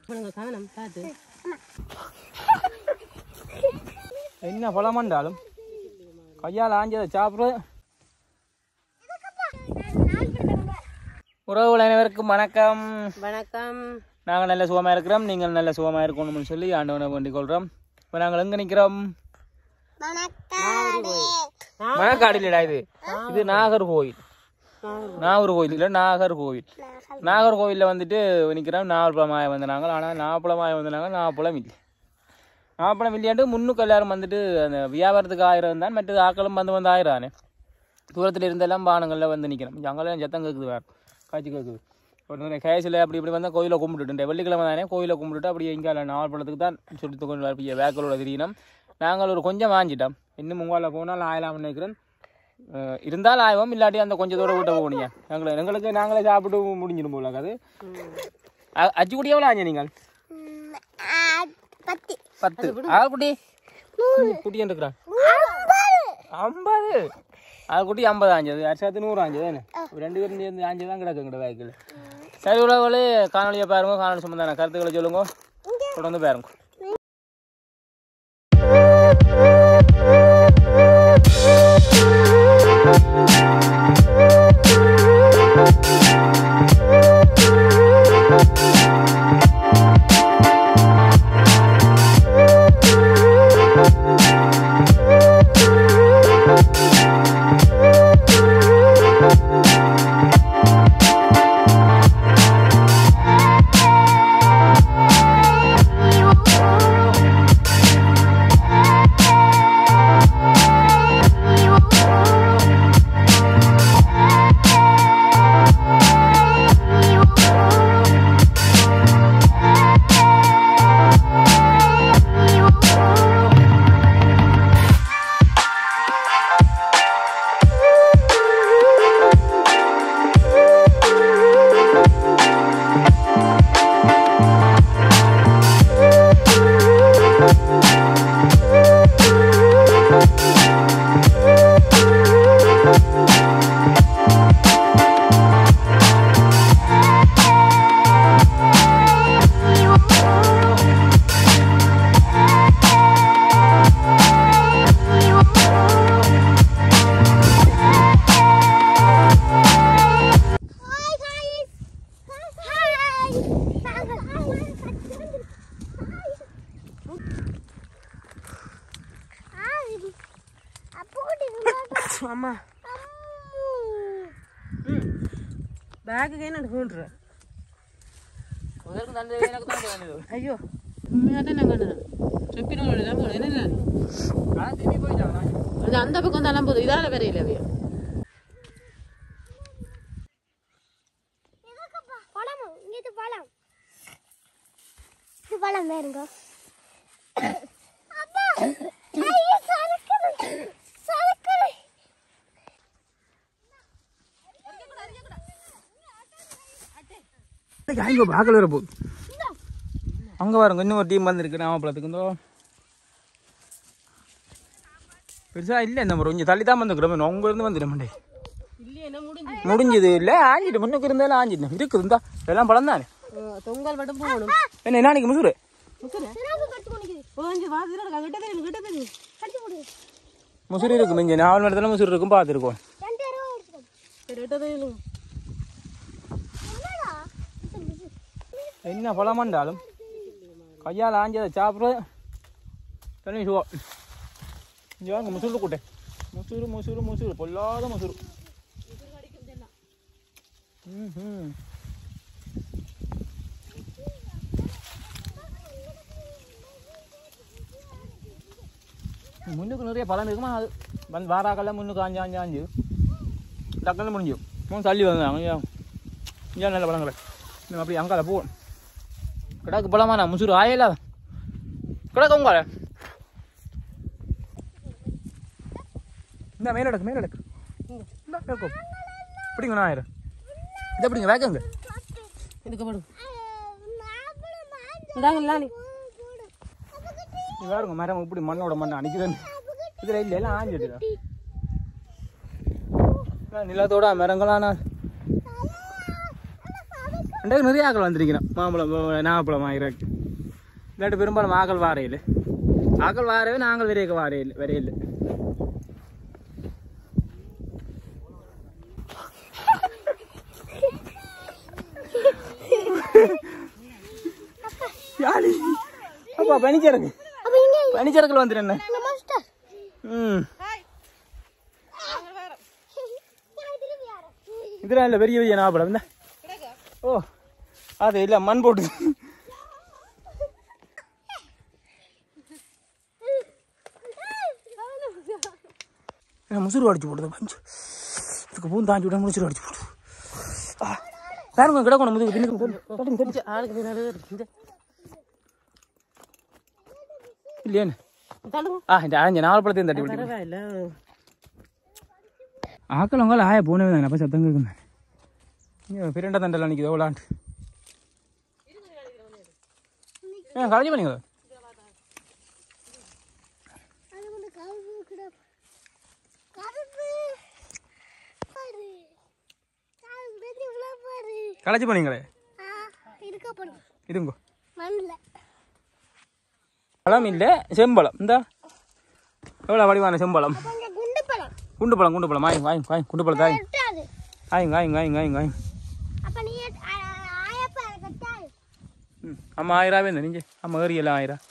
பண்ணுங்க கவனம் பார்த்து என்ன பழமண்டாலும் கையால் ஆஞ்சதை சாப்பிட்றது உறவுகள் அனைவருக்கும் வணக்கம் வணக்கம் நாங்கள் நல்ல சுகமாக இருக்கிறோம் நீங்கள் நல்ல சுகமாக இருக்கணும்னு சொல்லி ஆண்டவனை வேண்டிக் கொள்கிறோம் இப்போ நாங்கள் எங்கே நிற்கிறோம் மணக்காடிலடா இது இது நாகர்கோவில் நாகர்கோவில் இல்லை நாகர்கோவில் நாகர்கோவிலில் வந்துட்டு நிற்கிறோம் நாவல்பழமாய வந்த நாங்கள் ஆனால் நாவப்பழமாய வந்த நாங்கள் நாவப்பழம் இல்லை நாவப்பழம் இல்லையாண்டு முன்னுக்கு எல்லாரும் வந்துட்டு அந்த வியாபாரத்துக்கு ஆயிரம் தான் மற்றது ஆக்களும் வந்து வந்து ஆயிரானே தூரத்தில் இருந்தெல்லாம் பானங்களில் வந்து நிற்கிறோம் அங்கெல்லாம் சத்தம் கேட்குது வேறு காய்ச்சி கேட்குது ஒரு நிறைய கேஸில் அப்படி இப்படி வந்தால் கோயிலை கும்பிட்டுட்டு வெள்ளிக்கிழமை தானே கோயிலை கும்பிட்டுட்டு அப்படியே இங்கே நாவல்பழத்துக்கு தான் சுற்றி கொண்டு வரப்பிய வேக்களோட திடீனம் நாங்கள் ஒரு கொஞ்சம் வாங்கிட்டோம் இன்னும் உங்களால் போனால் ஆயலாம்னு நினைக்கிறேன் அஹ் இருந்தால் ஆய்வோம் இல்லாட்டி அந்த கொஞ்சத்தோட விட்ட போனீங்க எங்களை எங்களுக்கு நாங்களே சாப்பிட்டு முடிஞ்சிடும் போல அது அ- அச்சு குடி எவ்வளோ ஆஞ்சு நீங்கள் பத்து ஆள் குட்டி குட்டி இருக்கிறான் ஐம்பது ஆள் குட்டி ஐம்பது ஆஞ்சது அரிசாத்து நூறு ஆஞ்சது என்ன ரெண்டு பேரும் சேர்ந்து ஆஞ்சு தான் கிடக்கு எங்கள்கிட்ட வேக்கில் சரி உறவுகளே காணொலியை பாருங்க காணொலி சம்பந்தான கருத்துக்களை சொல்லுங்க தொடர்ந்து பாருங்க அம்மா பேக்கு என்ன கொண்டுற முதலுக்கு தந்தது எனக்கு தான் வேண்டியது ஐயோ உண்மையாக தான் நாங்கள் செப்பினோட தான் போனோம் என்ன ஆனால் திரும்பி போயிட்டாங்க அது அந்த பக்கம் தான் போதும் இதால வேற இல்லை அவையா பழம் இது பழம் இது பழம் வேறுங்க அப்பா ஐயோ சறுக்குது சறுக்குது அங்கே பார்க்கல வர போகுது அங்கே பாருங்க இன்னும் ஒரு டீம் வந்திருக்கு நாமப்பழத்துக்கு இந்தோ பெருசாக இல்லை இந்த முறை கொஞ்சம் தள்ளி தான் வந்துக்கிறோம் உங்க இருந்து வந்துடும் மண்டே இல்லையே என்ன முடிஞ்சு முடிஞ்சது இல்லை ஆஞ்சிட்டு முன்னுக்கு இருந்தாலும் ஆஞ்சிட்டு இருக்குது இருந்தா எல்லாம் பழம் தானே தொங்கல் மட்டும் போகணும் என்ன நாளைக்கு முசுறு கொஞ்சம் வாசிட்டு கிட்ட தெரியும் கிட்ட தெரியும் கடிச்சு போடு முசுறு இருக்கு மிஞ்ச நாலு மணி முசுறு இருக்கும் பார்த்துருக்கோம் ரெண்டு அருவா எடுத்துக்கோ சரி கிட்ட தெரியும் என்னடா என்ன பழமாண்டாலும் கையால் ஆஞ்சதை சாப்பிட்றது தண்ணி சுவா இங்கே வாங்க முசுறு கூட்டே முசுறு முசுறு முசுறு பொல்லாத முசுறு ம் ம் முன்னுக்கு நிறைய பலன் இருக்குமா அது வந்து வாராக்கெல்லாம் முன்னுக்கு ஆஞ்சு ஆஞ்சு ஆஞ்சு டக்குன்னு முடிஞ்சு மூணு தள்ளி வந்தாங்க ஐயா ஐயா நல்ல பழங்களை நம்ம அப்படி அங்கால போவோம் கிடக்கு பழமா நான் முசுறு ஆயில கிடக்கு உங்கள இந்த மேல எடுக்கு மேல எடுக்கு இந்த எடுக்கும் பிடிங்க ஆயிரம் இதை பிடிங்க வேக்கங்க எடுக்கப்படும் மாப்பிள மாஞ்சு இந்தாங்க நீ போடு இது பாருங்க மரம் இப்படி மண்ணோட மண்ணை அடிக்குதுன்னு இதுல இல்ல எல்லாம் ஆஞ்சிட்டு நிலத்தோட மரங்களான ரெண்டாவது நிறைய ஆக்கள் வந்திருக்கிறோம் மாம்பழம் ப- நாகப்பழம் ஆகிறக்கு இல்லாட்டி பெரும்பாலும் ஆக்கள் வாரையில் ஆக்கள் வாரவே நாங்கள் விரைக்க வாரையில் வரையில் யாழி அப்பா பனிச்சரக்கு அப்ப இங்க பனிச்சரக்கில் வந்துடுறேன் இங்க மாஸ்டர் ம் நான் திரும்பி யாரோ இதெல்லாம் இல்லை பெரிய பெரிய நாகப்பழம் இந்த ஓ அது இல்லை மண் போட்டு என்ன முசுறு அடிச்சு போடுது பஞ்சு இதுக்கு பூந்து தாண்டி விட முசுறு அடிச்சு போடு ஆ, பாருங்க கிடக்கணும் முதுகு தின்னு தெரிஞ்சு ஆளுக்கு பின்னாடி இந்த இல்லையானு தள்ளுங்க ஆ இந்த அஞ்சு நாலு பழத்தையும் தட்டி விட்டு பரவாயில்ல ஆக்களவங்க ஆய போனவே தான் அப்போ சத்தம் கேட்குங்க இங்கே பிரண்ட தண்டெல்லாம் நிற்கிது விளாண்டு ஏ கலைஞ்சி பண்ணிங்க அது வந்து கருப்பு கூட கருப்பு பாரு கருப்பு வெட்டி உள்ள பாரு களைச்சி பண்ணீங்களே ஆ இருக்க போடும் இதுங்கோ மண்ணில் பழம் இல்லை செம்பழம் இந்த எவ்வளோ வடிவான செம்பழம் அப்போ இங்கே குண்டு பழம் குண்டு பழம் குண்டு பழம் வாங்கி வாங்கி வாங்கி குண்டு பழம் தாய் கட்டாது வாங்கி வாங்கி வாங்கி வாங்கி வாங்கி அப்போ நீ ஆயப்பா கட்டாது ம் அம்மா ஆயிராவே இந்த நெஞ்சு அம்மா ஏறி எல்லாம் ஆயிரா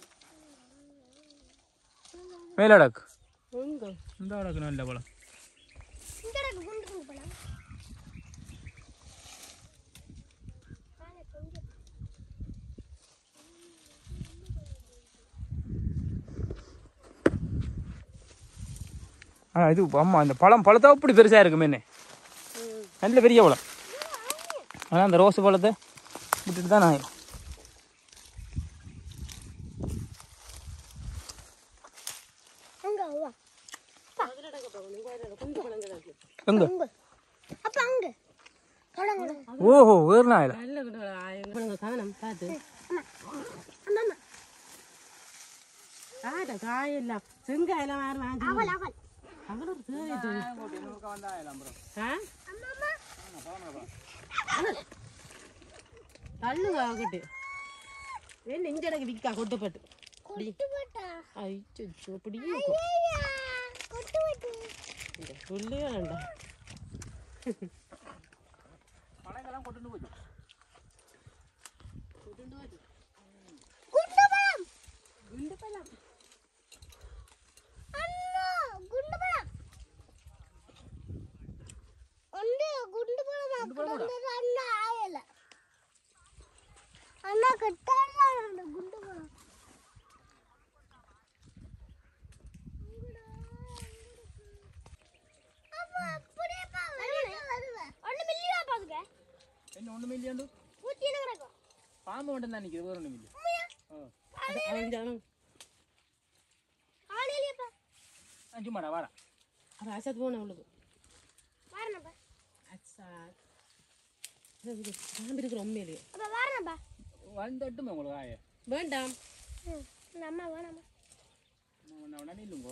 மேலடக்கு உங்க இந்த அடக்கு நல்ல பழம் இங்கே இருக்கு குண்டு குண்டு பழம் ஆ இது அம்மா இந்த பழம் பழத்தா இப்படி பெருசாக இருக்குமே என்ன நல்ல பெரிய பழம் ஆனால் அந்த ரோஸ் பழத்தை விட்டுட்டு தான் ஆயிரும் அங்கே வா எங்க அப்போ அங்கே தொடங்க ஓஹோ வேறு நாயில நல்ல கூட ஆயுங்க கவனம் பார்த்து அம்மா ஆட காயெல்லாம் செங்காயெல்லாம் யாரும் வாங்கி அவள் அவள் அவ்வளோ தேவைட்டு ஆ அம்மா தள்ளுங்க அவகிட்ட என்ன இங்க எனக்கு விக்கா கொட்டுப்பட்டு கொட்டு போட்டா ஐயோ இப்படி ஐயா கொட்டு போட்டு சொல்லவே வேண்டாம் குண்டு பழம் குண்டு பழம் அண்ணா குண்டு பழம் ஒன்று குண்டு பழம் அக்கடந்தது அண்ணா ஆயல அண்ணா கட்டாத குண்டு பழம் அப்பா, அப்படியே பா, வெளியில வருவேன். ஒண்ணு மில்லியா பாருங்க என்ன ஒன்றுமே இல்லையாண்டு ஊத்தி என்ன கிடக்கும் பாம்பு மட்டும் தான் நிற்கிது வேறு ஒன்றும் இல்லை உண்மையா அவன் ஆளையிலேப்பா சும்மாடா வாடா அவன் அசத்து போன அவளுக்கு வாரணப்பா அச்சா பாம்பு இருக்கிற உண்மையிலேயே அப்ப வாரணப்பா வந்துட்டுமே உங்களுக்கு ஆய வேண்டாம் நம்ம வேணாமா ஒன்றா ஒன்றா இல்லைங்கோ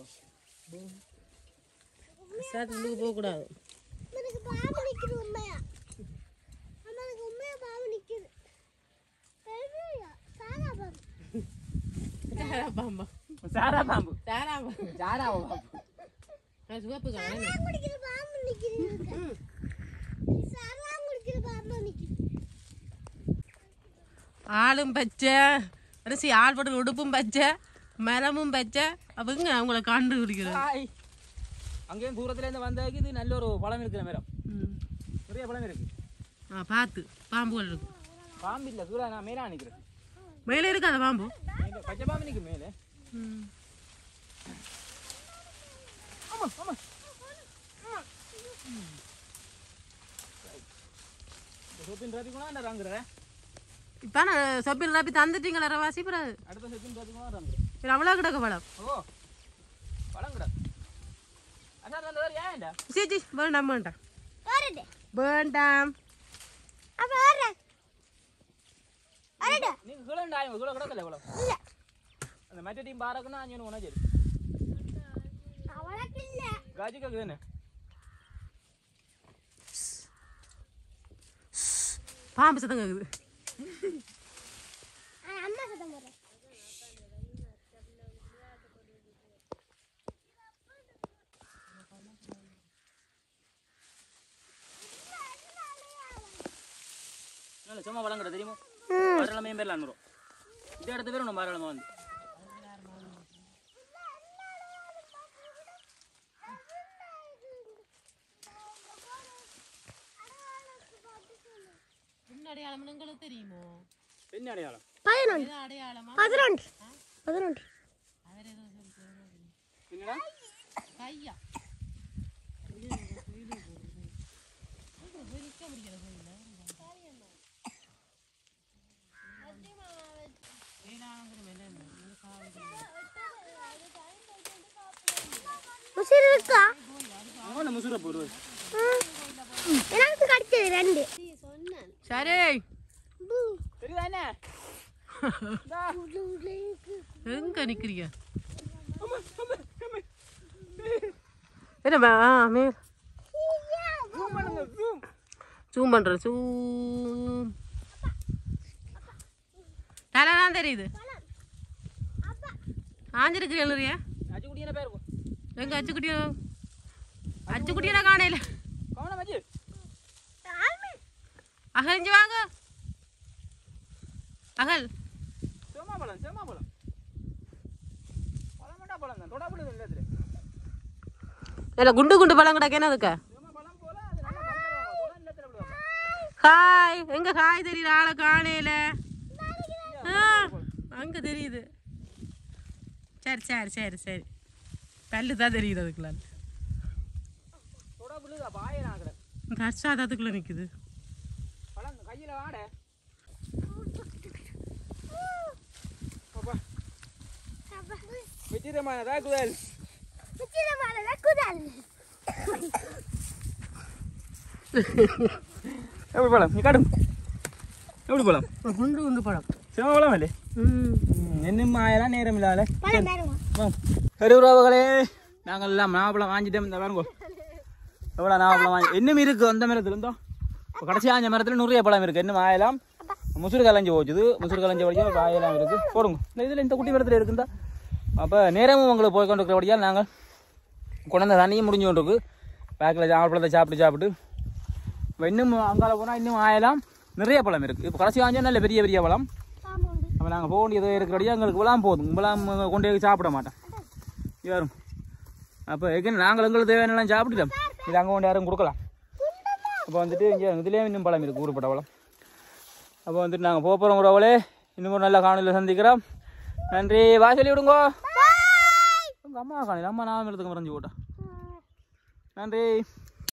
அசாத்து உள்ளுக்கு போகக்கூடாது எனக்கு பாம்பு நிக்குது உண்மையா அம்மா எனக்கு உண்மையா பாம்பு நிக்குது பெருமையா சாதா பாம்பு சாரா பாம்பா சாரா பாம்பு சாரா பாம்பு சாரா பாம்பு அது சிவப்பு கலர் சாரா குடிக்கிற பாம்பு நிக்குது சாரா குடிக்கிற பாம்பு நிக்குது ஆளும் பச்சை அரிசி ஆள் போட்டு உடுப்பும் பச்சை மரமும் பச்சை அவங்க அவங்கள கண்டுபிடிக்கிறது ஹாய் அங்கேயும் தூரத்துலேருந்து வந்தாக்கி இது நல்ல ஒரு பழம் இருக்கிற மரம் நிறைய பழம் இருக்கு ஆ பார்த்து பாம்புகள் இருக்கு பாம்பு இல்லை சூடா நான் மேலே நிற்கிறேன் மேலே இருக்காத பாம்பு மேலே பச்சை பாம்பு நிற்கும் மேலே ஆமா ஆமா சொப்பின் ராத்திக்குனா நான் ரங்குறேன் இப்போ நான் சொப்பில் ரப்பி தந்துட்டீங்களா ரவாசி பிறகு அடுத்த சொப்பின் ராத்திக்குனா ரங்குறேன் இது அவ்வளோ கிடக்க பழம் ஓ பழம் கிடா அதான் வந்தவர் ஏன்டா சீச்சி வேண்டாம் வேண்டாம் வரடு வேண்டாம் அப்ப வர வரடு நீங்க கீழே ஆயும் கீழே கிடக்கல இவ்வளோ இல்ல அந்த மற்ற டீம் பாராக்குன்னா அஞ்சு ஒன்றா சரி அவளுக்கு இல்ல காஜி கேக்குது என்ன பாம்பு சத்தம் கேக்குது ஆ, அம்மா சத்தம் போடுறேன் இல்லை சும்மா வளங்கட தெரியுமா மரளமையும் பேர்ல அனுறோம் இந்த இடத்து பேர் ஒன்று மரளமா வந்து என்ன அடையாளம் உங்களுக்கு தெரியுமோ என்ன அடையாளம் பதினொன்று என்ன அடையாளமா பதினொன்று பதினொன்று அவர் ஏதோ சொல்லிட்டு என்னடா கையா உசிறு இருக்கா அவன் முசுர போடுவது ம். எனக்கு கிடைச்சது ரெண்டு சரி தெரியுதா என்ன எங்க நிக்கிறீங்க என்ன ஆ மே ஜூம் பண்றேன் ஜூம் தலை தான் தெரியுது ஆஞ்சிருக்கிறீங்க நிறைய அச்சு குடியான பேர் எங்க அச்சுக்குட்டியா அச்சுக்குட்டியா காணையில கவனம் வச்சு அகல் வாங்க அகல் செம்மா பழம் செம்மா பழம் பழம் வேண்டாம் பழம் தான் தொடா பழம் இல்லை இதுல. இல்ல குண்டு குண்டு பழம் கிடக்கு என்ன அதுக்கு செம்ம பழம் போல அது நல்லா பழுத்தா தொடா இல்லத்துல விடுவாங்க ஹாய் எங்க ஹாய் தெரியல ஆளை காணையில ஆ, அங்க தெரியுது சரி சரி சரி சரி பல்லு தான் தெரியுது அதுக்குள்ள தொடா புள்ளுதா பாயலாம் ஆகிற இந்த ஹர்ஷா அதுக்குள்ள நிக்குது பழம் கையில வாட அப்பா வெச்சிரமான தாக்குதல் குதல் எப்படி பழம் நீ காடும் எப்படி பழம் குண்டு குண்டு பழம் செம்ம பழம் இல்லை ம் என்ன ஆயெல்லாம் நேரம் இல்லாத பழம் தருவோம் சரி உறவுகளே நாங்கள் எல்லாம் நாவப்பழம் வாங்கிட்டோம் இந்த பாருங்க எவ்வளோ நாவப்பழம் வாங்கி இன்னும் இருக்கு அந்த மரத்துல இருந்தோம் இப்போ கடைசி ஆஞ்ச மரத்தில் நிறைய பழம் இருக்கு இன்னும் ஆயலாம் முசுறு கலைஞ்சி போச்சுது முசுறு கலைஞ்சி வழியாக வாயெல்லாம் இருக்கு போடுங்க இந்த இதில் இந்த குட்டி மரத்தில் இருக்குந்தா அப்போ நேரமும் உங்களுக்கு போய் கொண்டு இருக்கிறபடியால் நாங்கள் கொண்டாந்த தண்ணியும் முடிஞ்சு கொண்டு இருக்கு பேக்கில் நாவப்பழத்தை சாப்பிட்டு சாப்பிட்டு இப்போ இன்னும் அங்கால போனால் இன்னும் ஆயலாம் நிறைய பழம் இருக்குது இப்போ கடைசி ஆஞ்சா நல்ல பெரிய பெரிய பழம் பாம்பு அப்போ நாங்கள் போக வேண்டியது இருக்கிறபடியாக எங்களுக்கு விழாம் போதும் விழாம் கொண்டு போய் சாப்பிட மாட்டோம் யாரும் அப்போ எங்கே நாங்கள் எங்களுக்கு தேவையானலாம் சாப்பிட்டுட்டோம் இது அங்கே கொண்டு யாரும் கொடுக்கலாம் அப்போ வந்துட்டு இங்கே இதுலேயே இன்னும் பழம் இருக்குது ஊருப்பட்ட பழம் அப்போ வந்துட்டு நாங்கள் போக போகிறோம் உறவுகளே இன்னும் ஒரு நல்ல காணொலியில் சந்திக்கிறோம் நன்றி வா சொல்லி விடுங்கோ உங்கள் அம்மா காணல அம்மா நான் எடுத்துக்க மறைஞ்சு போட்டேன் நன்றி